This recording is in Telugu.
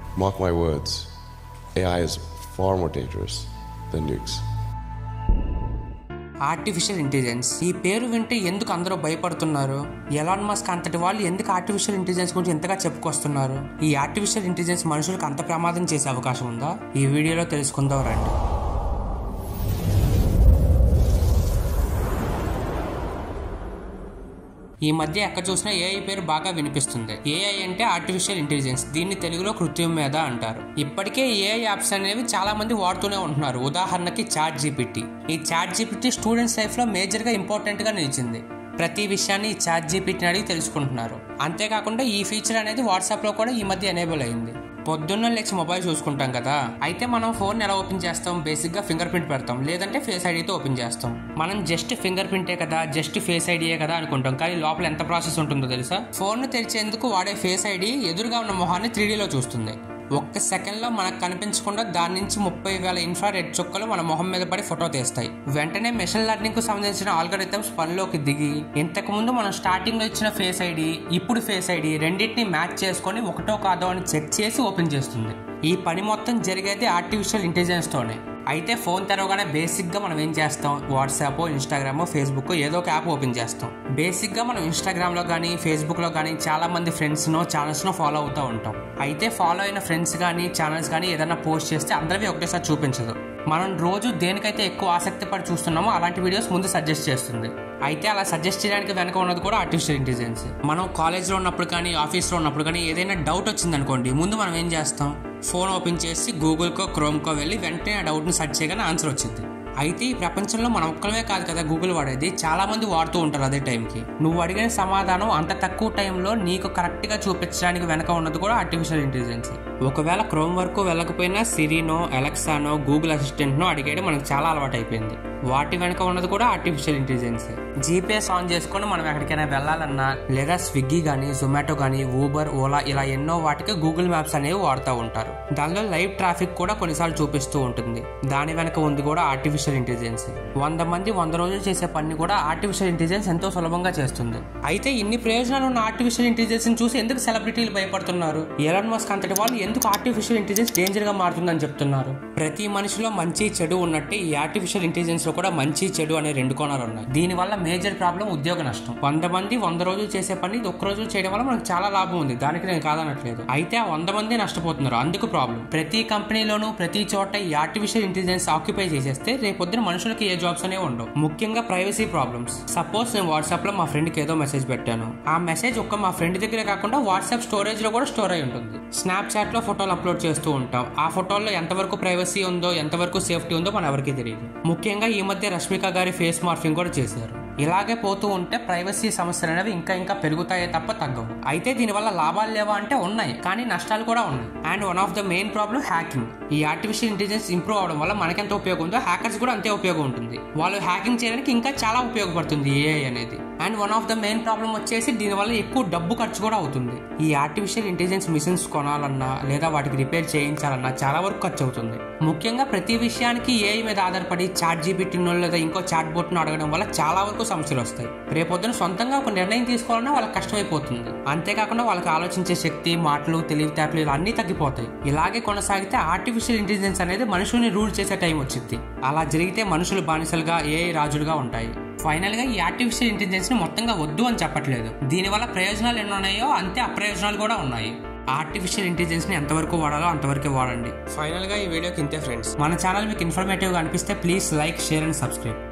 Mark my words, AI is far more dangerous than nukes. Artificial intelligence ఈ పేరు వింటే ఎందుకు అందరూ భయపడుతున్నారు ఎలాన్ మస్క్ అంతటి వాళ్ళు ఎందుకు ఆర్టిఫిషియల్ ఇంటెలిజెన్స్ గురించి ఎంతగా చెప్పుకొస్తున్నారు ఈ ఆర్టిఫిషియల్ ఇంటెలిజెన్స్ మనుషులకు అంత ప్రమాదం చేసే అవకాశం ఉందా ఈ వీడియోలో తెలుసుకుందాం రండి ఈ మధ్య ఎక్కడ చూసినా ఏఐ పేరు బాగా వినిపిస్తుంది ఏఐ అంటే ఆర్టిఫిషియల్ ఇంటెలిజెన్స్ దీన్ని తెలుగులో కృత్రిమ మేధ అంటారు ఇప్పటికే ఏఐ యాప్స్ అనేవి చాలా మంది వాడుతూనే ఉంటున్నారు ఉదాహరణకి చాట్ జీపీటీ ఈ చాట్ జీపీటీ స్టూడెంట్స్ లైఫ్ లో మేజర్ గా ఇంపార్టెంట్ గా నిలిచింది ప్రతి విషయాన్ని ఈ చాట్ జీపీటీని అడిగి తెలుసుకుంటున్నారు అంతేకాకుండా ఈ ఫీచర్ అనేది వాట్సాప్ లో కూడా ఈ మధ్య ఎనేబుల్ అయింది పొద్దున్న లేచి మొబైల్ చూసుకుంటాం కదా అయితే మనం ఫోన్ ఎలా ఓపెన్ చేస్తాం బేసిక్ గా ఫింగర్ ప్రింట్ పెడతాం లేదంటే ఫేస్ ఐడితో ఓపెన్ చేస్తాం మనం జస్ట్ ఫింగర్ ప్రింటే కదా జస్ట్ ఫేస్ ఐడియే కదా అనుకుంటాం కానీ లోపల ఎంత ప్రాసెస్ ఉంటుందో తెలుసా ఫోన్ తెరిచేందుకు వాడే ఫేస్ ఐడి ఎదురుగా ఉన్న మొహాన్ని త్రీడీలో చూస్తుంది ఒక్క సెకండ్లో మనకు కనిపించకుండా దాని నుంచి ముప్పై వేల ఇన్ఫ్రారెడ్ చుక్కలు మన మొహం మీద పడి ఫోటో తీస్తాయి వెంటనే మెషిన్ లెర్నింగ్ కు సంబంధించిన ఆల్గరిథమ్స్ పనిలోకి దిగి ఇంతకు ముందు మనం స్టార్టింగ్ లో ఇచ్చిన ఫేస్ ఐడి ఇప్పుడు ఫేస్ ఐడి రెండింటిని మ్యాచ్ చేసుకొని ఒకటో కాదో అని చెక్ చేసి ఓపెన్ చేస్తుంది ఈ పని మొత్తం జరిగేది ఆర్టిఫిషియల్ ఇంటెలిజెన్స్ తోనే అయితే ఫోన్ తెరవగానే బేసిక్ గా మనం ఏం చేస్తాం వాట్సాప్ ఇన్స్టాగ్రామ్ ఫేస్బుక్ ఏదో ఒక యాప్ ఓపెన్ చేస్తాం బేసిక్ గా మనం ఇన్స్టాగ్రామ్ లో కానీ ఫేస్బుక్ లో కానీ చాలా మంది ఫ్రెండ్స్ నో ఛానల్స్ నో ఫాలో అవుతూ ఉంటాం అయితే ఫాలో అయిన ఫ్రెండ్స్ కానీ ఛానల్స్ కానీ ఏదైనా పోస్ట్ చేస్తే అందరివి ఒకటేసారి చూపించదు మనం రోజు దేనికైతే ఎక్కువ ఆసక్తి పడి చూస్తున్నామో అలాంటి వీడియోస్ ముందు సజెస్ట్ చేస్తుంది అయితే అలా సజెస్ట్ చేయడానికి వెనక ఉన్నది కూడా ఆర్టిఫిషియల్ ఇంటెలిజెన్స్ మనం కాలేజ్లో ఉన్నప్పుడు కానీ ఆఫీస్లో ఉన్నప్పుడు కానీ ఏదైనా డౌట్ వచ్చింది అనుకోండి ముందు మనం ఏం చేస్తాం ఫోన్ ఓపెన్ చేసి గూగుల్కో క్రోమ్కో వెళ్ళి వెంటనే ఆ డౌట్ని సెర్చ్ చేయగానే ఆన్సర్ వచ్చింది అయితే ఈ ప్రపంచంలో మనం ఒక్కలమే కాదు కదా గూగుల్ వాడేది చాలా మంది వాడుతూ ఉంటారు అదే టైంకి నువ్వు అడిగిన సమాధానం అంత తక్కువ టైంలో నీకు కరెక్ట్గా చూపించడానికి వెనక ఉన్నది కూడా ఆర్టిఫిషియల్ ఇంటెలిజెన్స్ ఒకవేళ క్రోమ్ వరకు వెళ్ళకపోయినా సిరీనో ఎలక్సానో గూగుల్ అసిస్టెంట్నో అడిగేయడం మనకు చాలా అలవాటు అయిపోయింది వాటి వెనక ఉన్నది కూడా ఆర్టిఫిషియల్ ఇంటెలిజెన్స్ జీపీఎస్ ఆన్ చేసుకొని మనం ఎక్కడికైనా వెళ్ళాలన్నా లేదా స్విగ్గీ కానీ జొమాటో కానీ ఊబర్ ఓలా ఇలా ఎన్నో వాటికి గూగుల్ మ్యాప్స్ అనేవి వాడుతూ ఉంటారు దానిలో లైవ్ ట్రాఫిక్ కూడా కొన్నిసార్లు చూపిస్తూ ఉంటుంది దాని వెనక ఉంది కూడా ఆర్టిఫిషియల్ ఇంటెలిజెన్స్ వంద మంది వంద రోజులు చేసే పని కూడా ఆర్టిఫిషియల్ ఇంటెలిజెన్స్ ఎంతో సులభంగా చేస్తుంది అయితే ఇన్ని ప్రయోజనాలు ఉన్న ఆర్టిఫిషియల్ ఇంటెలిజెన్స్ చూసి ఎందుకు సెలబ్రిటీలు భయపడుతున్నారు ఎలాన్ మస్క్ అంతటి వాళ్ళు ఎందుకు ఆర్టిఫిషియల్ ఇంటెలిజెన్స్ డేంజర్ గా మారుతుందని చెప్తున్నారు ప్రతి మనిషిలో మంచి చెడు ఉన్నట్టే ఈ ఆర్టిఫిషియల్ ఇంటెలిజెన్స్ లో కూడా మంచి చెడు అనే రెండు కోణాలు ఉన్నాయి దీని వల్ల మేజర్ ప్రాబ్లం ఉద్యోగ నష్టం వంద మంది వంద రోజులు చేసే పని ఒక్క రోజు చేయడం వల్ల మనకు చాలా లాభం ఉంది దానికి నేను కాదనట్లేదు అయితే ఆ వంద మంది నష్టపోతున్నారు అందుకు ప్రాబ్లం ప్రతి కంపెనీలోనూ ప్రతి చోట ఈ ఆర్టిఫిషియల్ ఇంటెలిజెన్స్ ఆక్యుపై చేసేస్తే రేపొద్దున మనుషులకి ఏ జాబ్స్ అనేవి ఉండవు ముఖ్యంగా ప్రైవసీ ప్రాబ్లమ్స్ సపోజ్ నేను వాట్సాప్ లో మా ఫ్రెండ్ కి ఏదో మెసేజ్ పెట్టాను ఆ మెసేజ్ ఒక్క మా ఫ్రెండ్ దగ్గరే కాకుండా వాట్సాప్ స్టోరేజ్ లో కూడా స్టోర్ అయి ఉంటుంది స్నాప్ చాట్ లో ఫోటోలు అప్లోడ్ చేస్తూ ఉంటాం ఆ ఫోటోల్లో ఎంతవరకు ప్రైవసీ ఉందో ఎంతవరకు సేఫ్టీ ఉందో మన ఎవరికి తెలియదు ముఖ్యంగా ఈ మధ్య రష్మిక గారి ఫేస్ మార్ఫింగ్ కూడా చేశారు ఇలాగే పోతూ ఉంటే ప్రైవసీ సమస్యలు అనేవి ఇంకా ఇంకా పెరుగుతాయే తప్ప తగ్గవు అయితే దీనివల్ల లాభాలు లేవా అంటే ఉన్నాయి కానీ నష్టాలు కూడా ఉన్నాయి and one of the main problem hacking ఈ ఆర్టిఫిషియల్ ఇంటెలిజెన్స్ ఇంప్రూవ్ అవడం వల్ల మనకెంత ఉపయోగం ఉందో హ్యాకర్స్ కూడా అంతే ఉపయోగం ఉంటుంది వాళ్ళు హ్యాకింగ్ చేయడానికి ఇంకా చాలా ఉపయోగపడుతుంది ఏఐ అనేది and one of the main problem వచ్చేసి దీనివల్ల ఎక్కువ డబ్బు ఖర్చు కూడా అవుతుంది ఈ ఆర్టిఫిషియల్ ఇంటెలిజెన్స్ మిషన్స్ కొనాలన్నా లేదా వాటికి రిపేర్ చేయించాలన్నా చాలా వరకు ఖర్చు అవుతుంది ముఖ్యంగా ప్రతి విషయానికి ఏఐ మీద ఆధారపడి చాట్ జీపీటీనో లేదా ఇంకో చాట్ బోట్ను అడగడం వల్ల చాలా వరకు సమస్యలు వస్తాయి రేపొద్దున సొంతంగా ఒక నిర్ణయం తీసుకోవాలన్నా వాళ్ళకి కష్టమైపోతుంది అంతేకాకుండా వాళ్ళకి ఆలోచించే శక్తి మాటలు తెలివితేటలు ఇలా అన్నీ తగ్గిపోతాయి ఇలాగే కొనసాగితే ఆర్టిఫిషియల్ ఇంటెలిజెన్స్ అనేది మనుషుల్ని రూల్ చేసే టైం వచ్చింది అలా జరిగితే మనుషులు బానిసలుగా ఏఐ రాజులుగా ఉంటాయి ఫైనల్ గా ఈ ఆర్టిఫిషియల్ ఇంటెలిజెన్స్ ని మొత్తంగా వద్దు అని చెప్పట్లేదు దీనివల్ల ప్రయోజనాలు ఎన్ని ఉన్నాయో అంతే అప్రయోజనాలు కూడా ఉన్నాయి ఆర్టిఫిషియల్ ఇంటెలిజెన్స్ ని ఎంతవరకు వాడాలో అంతవరకే వాడండి ఫైనల్ గా ఈ వీడియోకి ఇంతే ఫ్రెండ్స్ మన ఛానల్ మీకు ఇన్ఫర్మేటివ్ గా అనిపిస్తే please like share and subscribe